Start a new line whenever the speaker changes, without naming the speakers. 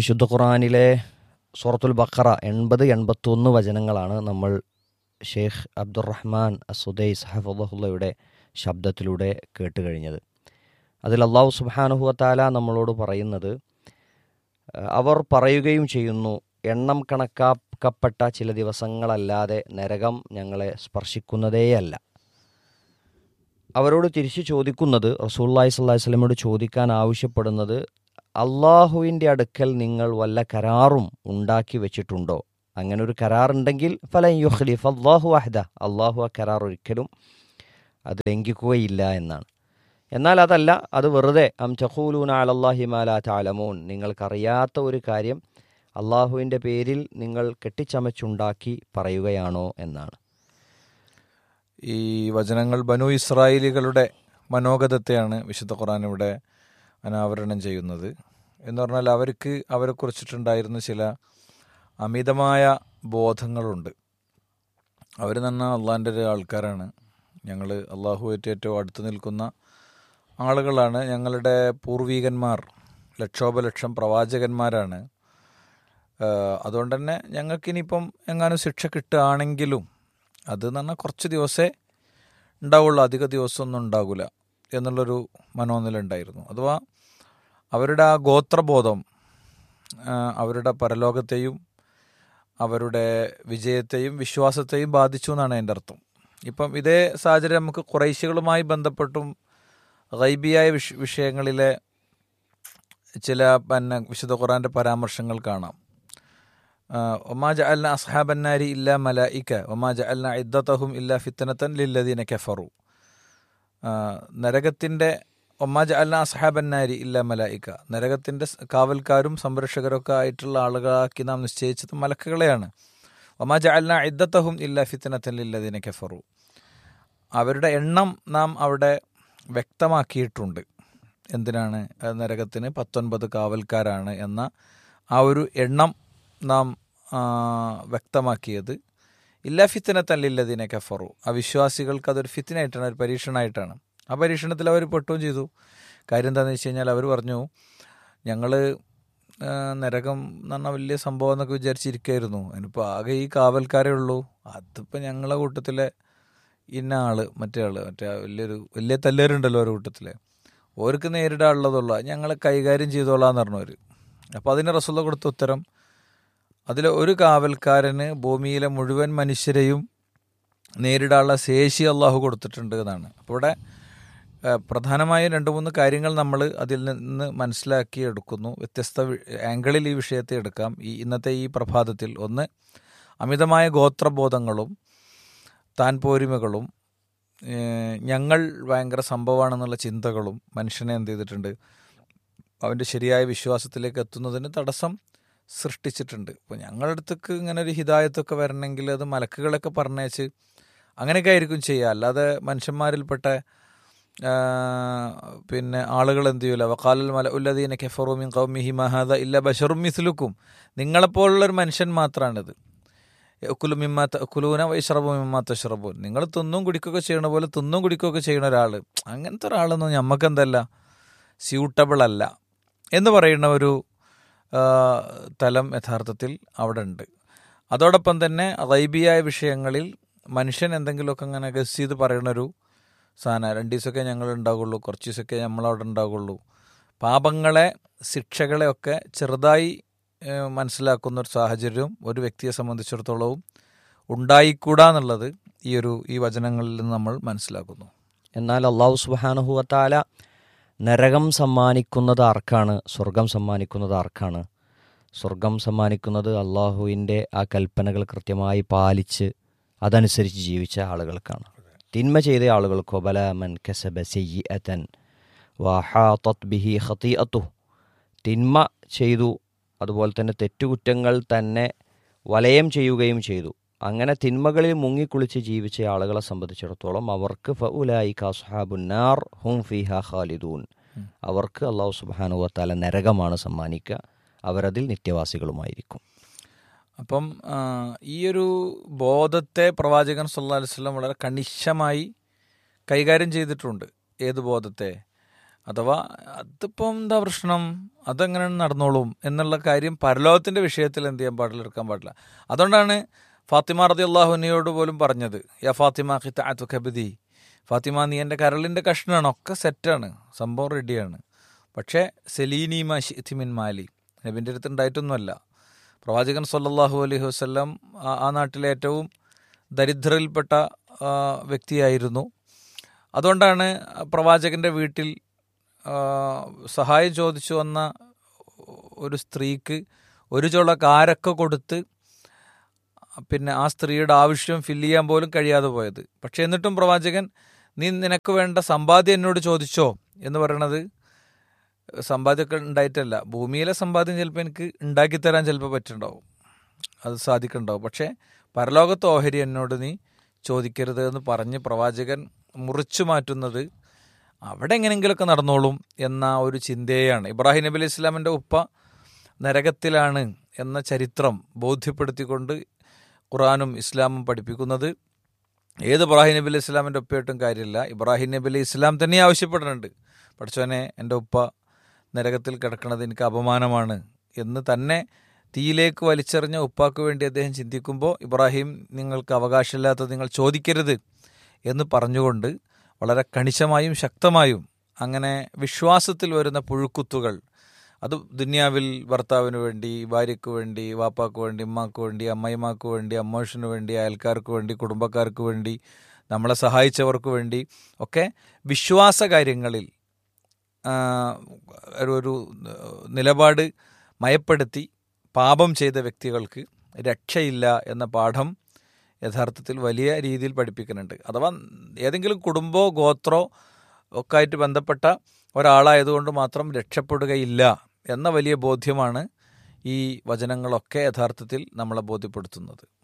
വിശുദ്ധ ഖുറാനിലെ സൂറത്തുൽ ബഖറ എൺപത് എൺപത്തൊന്ന് വചനങ്ങളാണ് നമ്മൾ ഷെയ്ഖ് അബ്ദുറഹ്മാൻ അസുദൈസ് ഹഫുള്ളയുടെ ശബ്ദത്തിലൂടെ കേട്ട് കഴിഞ്ഞത് അതിൽ അള്ളാഹു സുബാനുഹുവത്താല നമ്മളോട് പറയുന്നത് അഹ് അവർ പറയുകയും ചെയ്യുന്നു എണ്ണം കണക്കാക്കപ്പെട്ട ചില ദിവസങ്ങളല്ലാതെ നരകം ഞങ്ങളെ സ്പർശിക്കുന്നതേയല്ല അവരോട് തിരിച്ചു ചോദിക്കുന്നത് റസൂല്ലായി സ്വല്ലാഹി സ്വലമോട് ചോദിക്കാൻ ആവശ്യപ്പെടുന്നത് അള്ളാഹുവിൻ്റെ അടുക്കൽ നിങ്ങൾ വല്ല കരാറും ഉണ്ടാക്കി വെച്ചിട്ടുണ്ടോ അങ്ങനെ ഒരു കരാറുണ്ടെങ്കിൽ ഫലൻ യുഖ്ലിഫ് അള്ളാഹു അഹ്ദ അള്ളാഹു ആ കരാർ ഒരിക്കലും അത് ലംഘിക്കുകയില്ല എന്നാണ് എന്നാൽ അതല്ല അത് വെറുതെ അം ചഖൂലൂന അലല്ലാഹി മാലാ താലമൂൻ നിങ്ങൾക്കറിയാത്ത ഒരു കാര്യം അള്ളാഹുവിൻ്റെ പേരിൽ നിങ്ങൾ കെട്ടിച്ചമച്ചുണ്ടാക്കി പറയുകയാണോ എന്നാണ്
ഈ വചനങ്ങൾ ബനു ഇസ്രായേലികളുടെ മനോഗതത്തെയാണ് വിശുദ്ധ ഖുർആൻ ഇവിടെ അനാവരണം ചെയ്യുന്നത് എന്ന് പറഞ്ഞാൽ അവർക്ക് അവരെ കുറിച്ചിട്ടുണ്ടായിരുന്ന ചില അമിതമായ ബോധങ്ങളുണ്ട് അവർ തന്നെ അള്ളാഹിൻ്റെ ഒരു ആൾക്കാരാണ് ഞങ്ങൾ അള്ളാഹുവായിട്ട് ഏറ്റവും അടുത്ത് നിൽക്കുന്ന ആളുകളാണ് ഞങ്ങളുടെ പൂർവീകന്മാർ ലക്ഷോപലക്ഷം പ്രവാചകന്മാരാണ് ആഹ് അതുകൊണ്ട് തന്നെ ഞങ്ങൾക്കിനിയിപ്പം എങ്ങാനും ശിക്ഷ കിട്ടുകയാണെങ്കിലും അത് എന്ന് പറഞ്ഞാൽ കുറച്ച് ദിവസമേ ഉണ്ടാവുള്ളൂ അധിക ദിവസമൊന്നും ഉണ്ടാകില്ല എന്നുള്ളൊരു മനോനില ഉണ്ടായിരുന്നു അഥവാ അവരുടെ ആ ഗോത്രബോധം ആ, അവരുടെ പരലോകത്തെയും അവരുടെ വിജയത്തെയും വിശ്വാസത്തെയും ബാധിച്ചു എന്നാണ് എൻ്റെ അർത്ഥം ഇപ്പം ഇതേ സാഹചര്യം നമുക്ക് കുറേശ്യകളുമായി ബന്ധപ്പെട്ടും ഗൈബിയായ വിഷ വിഷയങ്ങളിലെ ചില പിന്നെ വിശുദ്ധ ഖുറാൻ്റെ പരാമർശങ്ങൾ കാണാം ഒമാ ജഅൽന അസ്ഹാബന്നാരി ഇല്ല മലായിക്ക ഒമാ ജഅൽന ഇദ്ദത്തഹും ഇല്ല ഫിത്തനത്തൻ ലില്ലദീന കഫറു നരകത്തിൻ്റെ ഒമാ ജഅൽന അസ്ഹാബന്നാരി ഇല്ല മലായിക്ക നരകത്തിൻ്റെ സ് കാവൽക്കാരും സംരക്ഷകരൊക്കെ ആയിട്ടുള്ള ആളുകളാക്കി നാം നിശ്ചയിച്ചത് മലക്കുകളെയാണ് ഒമാ ജഅൽന ഇദ്ദത്തഹും ഇല്ല ഫിത്തനത്തൻ ലില്ലദീന കഫറു അവരുടെ എണ്ണം നാം അവിടെ വ്യക്തമാക്കിയിട്ടുണ്ട് എന്തിനാണ് ആ നരകത്തിന് പത്തൊൻപത് കാവൽക്കാരാണ് എന്ന ആ ഒരു എണ്ണം നാം ആ, വ്യക്തമാക്കിയത് ഇല്ല ഫിത്തനത്തല്ലില്ലതിനെ കഫറു ആ വിശ്വാസികൾക്ക് അതൊരു ഫിത്തിനായിട്ടാണ് ഒരു പരീക്ഷണമായിട്ടാണ് ആ പരീക്ഷണത്തിൽ അവർ പെട്ടുകയും ചെയ്തു കാര്യം എന്താണെന്ന് വെച്ച് കഴിഞ്ഞാൽ അവർ പറഞ്ഞു ഞങ്ങൾ നരകം എന്ന് പറഞ്ഞാൽ വലിയ സംഭവം എന്നൊക്കെ വിചാരിച്ചിരിക്കായിരുന്നു അതിനിപ്പോൾ ആകെ ഈ കാവൽക്കാരേ ഉള്ളൂ അതിപ്പോൾ ഞങ്ങളെ കൂട്ടത്തിലെ ഇന്ന ആള് മറ്റേ ആള് മറ്റേ ആ വലിയൊരു വലിയ തല്ലേറുണ്ടല്ലോ ഒരു കൂട്ടത്തിലെ ഓർക്ക് നേരിടാനുള്ളതുള്ള ഞങ്ങളെ കൈകാര്യം ചെയ്തോളാന്ന് പറഞ്ഞവർ അപ്പോൾ അതിന് റസുള്ള കൊടുത്ത ഉത്തരം അതിലെ ഒരു കാവൽക്കാരന് ഭൂമിയിലെ മുഴുവൻ മനുഷ്യരെയും നേരിടാനുള്ള ശേഷി അള്ളാഹു കൊടുത്തിട്ടുണ്ട് എന്നാണ് അപ്പോൾ ഇവിടെ ഏഹ്, പ്രധാനമായും രണ്ട് മൂന്ന് കാര്യങ്ങൾ നമ്മൾ അതിൽ നിന്ന് മനസ്സിലാക്കി എടുക്കുന്നു വ്യത്യസ്ത വി- ആംഗിളിൽ ഈ വിഷയത്തെ എടുക്കാം ഈ ഇന്നത്തെ ഈ പ്രഭാതത്തിൽ ഒന്ന് അമിതമായ ഗോത്രബോധങ്ങളും താൻ പോരിമകളും ഏഹ്, ഞങ്ങൾ ഭയങ്കര സംഭവമാണെന്നുള്ള ചിന്തകളും മനുഷ്യനെ എന്ത് ചെയ്തിട്ടുണ്ട് അവൻ്റെ ശരിയായ വിശ്വാസത്തിലേക്ക് എത്തുന്നതിന് തടസ്സം സൃഷ്ടിച്ചിട്ടുണ്ട് ഇപ്പോൾ ഞങ്ങളുടെ അടുത്തേക്ക് ഇങ്ങനെ ഒരു ഹിതായത്തൊക്കെ വരണമെങ്കിൽ അത് മലക്കുകളൊക്കെ പറഞ്ഞേച്ച് അങ്ങനെയൊക്കെ ആയിരിക്കും ചെയ്യുക അല്ലാതെ മനുഷ്യന്മാരിൽപ്പെട്ട ആ, പിന്നെ ആളുകൾ എന്ത് ചെയ്യൂല വക്കാലൽ മല ഉല്ലദീന കെഫറുമിൻ കൗമിഹി മഹാദ ഇല്ല ബഷറും മിസ്ലുക്കും നിങ്ങളെപ്പോലുള്ളൊരു മനുഷ്യൻ മാത്രമാണിത് ഉക്കുലു മിമ്മ ഉക്കുലൂന വൈഷറബു മിമ്മ തഷറബൂൻ നിങ്ങൾ തിന്നും കുടിക്കുകയൊക്കെ ചെയ്യണ പോലെ തിന്നും കുടിക്കുകയൊക്കെ ചെയ്യുന്ന ഒരാൾ അങ്ങനത്തെ ഒരാളൊന്നും നമുക്ക് എന്തല്ല സ്യൂട്ടബിൾ അല്ല എന്ന് പറയുന്ന ഒരു ആ, തലം യഥാർത്ഥത്തിൽ അവിടെ ഉണ്ട് അതോടൊപ്പം തന്നെ റൈബിയായ വിഷയങ്ങളിൽ മനുഷ്യൻ എന്തെങ്കിലുമൊക്കെ അങ്ങനെ ഗസ് ചെയ്ത് പറയണൊരു സാധനം രണ്ട് ദിവസമൊക്കെ ഞങ്ങൾ ഉണ്ടാകുള്ളൂ കുറച്ച് ദിവസമൊക്കെ നമ്മളവിടെ ഉണ്ടാകുള്ളൂ പാപങ്ങളെ ശിക്ഷകളെ ഒക്കെ ചെറുതായി ഏഹ്, മനസ്സിലാക്കുന്ന ഒരു സാഹചര്യവും ഒരു വ്യക്തിയെ സംബന്ധിച്ചിടത്തോളവും ഉണ്ടായിക്കൂടാ എന്നുള്ളത് ഈ ഒരു ഈ വചനങ്ങളിൽ നിന്ന് നമ്മൾ മനസ്സിലാക്കുന്നു
എന്നാൽ അള്ളാഹു സുബാനുഹുവത്താല നരകം സമ്മാനിക്കുന്നത് ആർക്കാണ് സ്വർഗം സമ്മാനിക്കുന്നത് ആർക്കാണ് സ്വർഗം സമ്മാനിക്കുന്നത് അള്ളാഹുവിൻ്റെ ആ കൽപ്പനകൾ കൃത്യമായി പാലിച്ച് അതനുസരിച്ച് ജീവിച്ച ആളുകൾക്കാണ് തിന്മ ചെയ്ത ആളുകൾക്കോ ബലാമൻ കസബ സയ്യിഅതൻ വഹാത്തത് ബിഹി ഖതീഅത്തു തിന്മ ചെയ്തു അതുപോലെ തന്നെ തെറ്റുകുറ്റങ്ങൾ തന്നെ വലയം ചെയ്യുകയും ചെയ്തു അങ്ങനെ തിന്മകളിൽ മുങ്ങിക്കുളിച്ച് ജീവിച്ച ആളുകളെ സംബന്ധിച്ചിടത്തോളം അവർക്ക് ഫഉലായി കാസുഹാബുന്നാർ ഹും ഫിഹ ഖാലിദൂൻ അവർക്ക് അള്ളാഹു സുബാനുവ തല നരകമാണ് സമ്മാനിക്കുക അവരതിൽ നിത്യവാസികളുമായിരിക്കും
അപ്പം ആ, ഈ ഒരു ബോധത്തെ പ്രവാചകൻ സല്ലാ അലൈഹി വസല്ലം വളരെ കണിശമായി കൈകാര്യം ചെയ്തിട്ടുണ്ട് ഏത് ബോധത്തെ അഥവാ അതിപ്പം എന്താ പ്രശ്നം അതെങ്ങനെ നടന്നോളും എന്നുള്ള കാര്യം പരലോകത്തിൻ്റെ വിഷയത്തിൽ എന്ത് ചെയ്യാൻ പാടില്ല എടുക്കാൻ പാടില്ല അതുകൊണ്ടാണ് ഫാത്തിമ റതി അള്ളാഹുനയോട് പോലും പറഞ്ഞത് യാ ഫാത്തിമ ഖിത്താത്തു കബദി ഫാത്തിമ നീ എൻ്റെ കരളിൻ്റെ കഷ്ണമാണ് ഒക്കെ സെറ്റാണ് സംഭവം റെഡിയാണ് പക്ഷേ സെലീനിമ ഷിഥിമിൻ മാലി നബിൻ്റെ അടുത്ത് ഉണ്ടായിട്ടൊന്നുമല്ല പ്രവാചകൻ സല്ലല്ലാഹു അലൈഹി വസ്ല്ലാം ആ- ആ നാട്ടിലെ ഏറ്റവും ദരിദ്രരിൽപ്പെട്ട ആ, വ്യക്തിയായിരുന്നു അതുകൊണ്ടാണ് പ്രവാചകൻ്റെ വീട്ടിൽ ആ, സഹായം ചോദിച്ചു വന്ന ഒരു സ്ത്രീക്ക് ഒരു ചുള കാരൊക്കെ കൊടുത്ത് പിന്നെ ആ സ്ത്രീയുടെ ആവശ്യം ഫില്ല് ചെയ്യാൻ പോലും കഴിയാതെ പോയത് പക്ഷെ എന്നിട്ടും പ്രവാചകൻ നീ നിനക്ക് വേണ്ട സമ്പാദ്യം എന്നോട് ചോദിച്ചോ എന്ന് പറയണത് സമ്പാദ്യമൊക്കെ ഉണ്ടായിട്ടല്ല ഭൂമിയിലെ സമ്പാദ്യം ചിലപ്പോൾ എനിക്ക് ഉണ്ടാക്കി തരാൻ ചിലപ്പോൾ പറ്റുണ്ടാവും അത് സാധിക്കുന്നുണ്ടാവും പക്ഷേ പരലോകത്ത് ഓഹരി എന്നോട് നീ ചോദിക്കരുത് എന്ന് പറഞ്ഞ് പ്രവാചകൻ മുറിച്ചു മാറ്റുന്നത് അവിടെ എങ്ങനെയെങ്കിലുമൊക്കെ നടന്നോളും എന്ന ഒരു ചിന്തയാണ് ഇബ്രാഹിം നബി അലൈഹി ഇസ്ലാമിൻ്റെ ഉപ്പ നരകത്തിലാണ് എന്ന ചരിത്രം ബോധ്യപ്പെടുത്തിക്കൊണ്ട് ഖുറാനും ഇസ്ലാമും പഠിപ്പിക്കുന്നത് ഏത് ഇബ്രാഹിം നബി അലൈഹി ഇസ്ലാമിൻ്റെ ഉപ്പയായിട്ടും കാര്യമില്ല ഇബ്രാഹിം നബി അലൈഹി ഇസ്ലാം തന്നെ ആവശ്യപ്പെടുന്നുണ്ട് പഠിച്ചവനെ എൻ്റെ ഉപ്പ നരകത്തിൽ കിടക്കുന്നത് എനിക്ക് അപമാനമാണ് എന്ന് തന്നെ തീയിലേക്ക് വലിച്ചെറിഞ്ഞ ഉപ്പാക്ക് വേണ്ടി അദ്ദേഹം ചിന്തിക്കുമ്പോൾ ഇബ്രാഹിം നിങ്ങൾക്ക് അവകാശമില്ലാത്തത് നിങ്ങൾ ചോദിക്കരുത് എന്ന് പറഞ്ഞുകൊണ്ട് വളരെ കണിശമായും ശക്തമായും അങ്ങനെ വിശ്വാസത്തിൽ വരുന്ന പുഴുക്കുത്തുകൾ അത് ദുനിയാവിൽ ഭർത്താവിന് വേണ്ടി ഭാര്യയ്ക്ക് വേണ്ടി വാപ്പാക്ക് വേണ്ടി ഉമ്മാക്ക് വേണ്ടി അമ്മയമ്മക്ക് വേണ്ടി അമ്മോഷന് വേണ്ടി അയൽക്കാർക്ക് വേണ്ടി കുടുംബക്കാർക്ക് വേണ്ടി നമ്മളെ സഹായിച്ചവർക്ക് വേണ്ടി ഒക്കെ വിശ്വാസ കാര്യങ്ങളിൽ ആ, ഒരു ഒരു നിലപാട് മയപ്പെടുത്തി പാപം ചെയ്ത വ്യക്തികൾക്ക് രക്ഷയില്ല എന്ന പാഠം യഥാർത്ഥത്തിൽ വലിയ രീതിയിൽ പഠിപ്പിക്കുന്നുണ്ട് അഥവാ ഏതെങ്കിലും കുടുംബമോ ഗോത്രോ ഒക്കെ ആയിട്ട് ബന്ധപ്പെട്ട ഒരാളായതുകൊണ്ട് മാത്രം രക്ഷപ്പെടുകയില്ല എന്ന വലിയ ബോധ്യമാണ് ഈ വചനങ്ങളൊക്കെ യഥാർത്ഥത്തിൽ നമ്മളെ ബോധ്യപ്പെടുത്തുന്നത്